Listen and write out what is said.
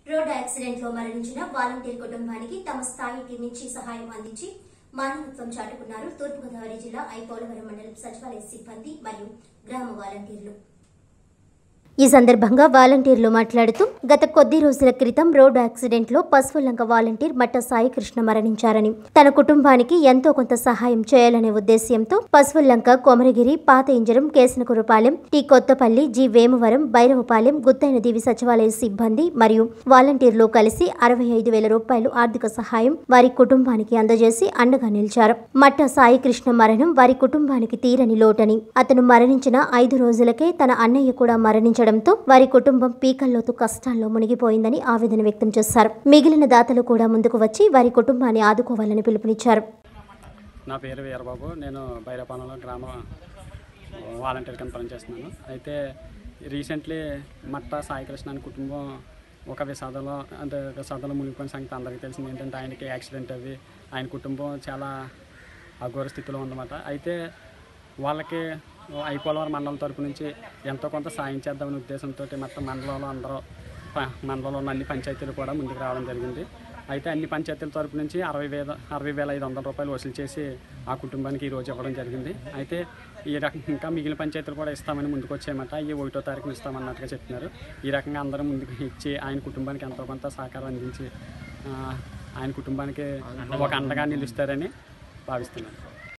road accident లో మరణించిన volunteer కుటుంబానికి తమ స్థాయికి మించి సహాయం అందించి మానవత్వం చాటుకున్నారు తూర్పుగోదావరి జిల్లా ఐపోలవరం మండలం సచివాలయ సిబ్బంది మరియు గ్రామ వాలంటీర్లు ఈ సందర్భంగా వాలంటీర్లు మాట్లాడుతూ గత కొద్ది రోజుల క్రితం రోడ్డు యాక్సిడెంట్ లో పశువులంక వాలంటీర్ మట్ట సాయి కృష్ణ మరణించారని తన కుటుంబానికి ఎంతో కొంత సహాయం చేయాలనే ఉద్దేశ్యంతో Pasuvulanka Komaragiri Pata Injaram Kesanakurapalem T Kothapalli G Vemavaram Bhairavapalem Guttinadivi సచివాలయ సిబ్బంది మరియు వాలంటీర్లు కలిసి అరవై ఐదు వేల రూపాయలు ఆర్థిక సహాయం వారి కుటుంబానికి అందజేసి అండగా నిలిచారు మట్ట సాయి కృష్ణ మరణం వారి కుటుంబానికి తీరని లోటని అతను మరణించిన ఐదు రోజులకే తన అన్నయ్య కూడా మరణించడంతో వారి కుటుంబం పీకల్లోతు కష్టాల్లో మునిగిపోయిందని ఆవేదన వ్యక్తం చేశారు మిగిలిన దాతలు కూడా ముందుకు వచ్చి వారి కుటుంబాన్ని ఆదుకోవాలని పిలుపునిచ్చారు నా పేరు వీరబాబు నేను బైరపాలెంలో గ్రామ వాలంటీర్ కింద పనిచేస్తున్నాను అయితే రీసెంట్లీ మట్ట సాయికృష్ణ అనే కుటుంబం ఒక విషాదంలో అంటే విషాదంలో మునిగిపోయిన సంగతి అందరికీ తెలిసింది ఏంటంటే ఆయనకి యాక్సిడెంట్ అవి ఆయన కుటుంబం చాలా అఘోర స్థితిలో ఉందన్నమాట అయితే వాళ్ళకి ఐపోలవరం మండలం తరపు నుంచి ఎంతో కొంత సాయం చేద్దామనే ఉద్దేశంతో మొత్తం మండలంలో అందరూ ప- మండలంలో ఉన్న అన్ని పంచాయతీలు కూడా ముందుకు రావడం జరిగింది అయితే అన్ని పంచాయతీల తరపు నుంచి అరవై వేల అరవై వేల ఐదు వందల రూపాయలు వసూలు చేసి ఆ కుటుంబానికి ఈ రోజు ఇవ్వడం జరిగింది అయితే ఈ రకం ఇంకా మిగిలిన పంచాయతీలు కూడా ఇస్తామని ముందుకు వచ్చాయన్నమాట ఈ ఒకటో తారీఖున ఇస్తామన్నట్టుగా చెప్తున్నారు ఈ రకంగా అందరూ ముందుకు ఇచ్చి ఆయన కుటుంబానికి ఎంతో కొంత సహకారం అందించి ఆ, ఆయన కుటుంబానికి ఒక అండగా నిలుస్తారని భావిస్తున్నాను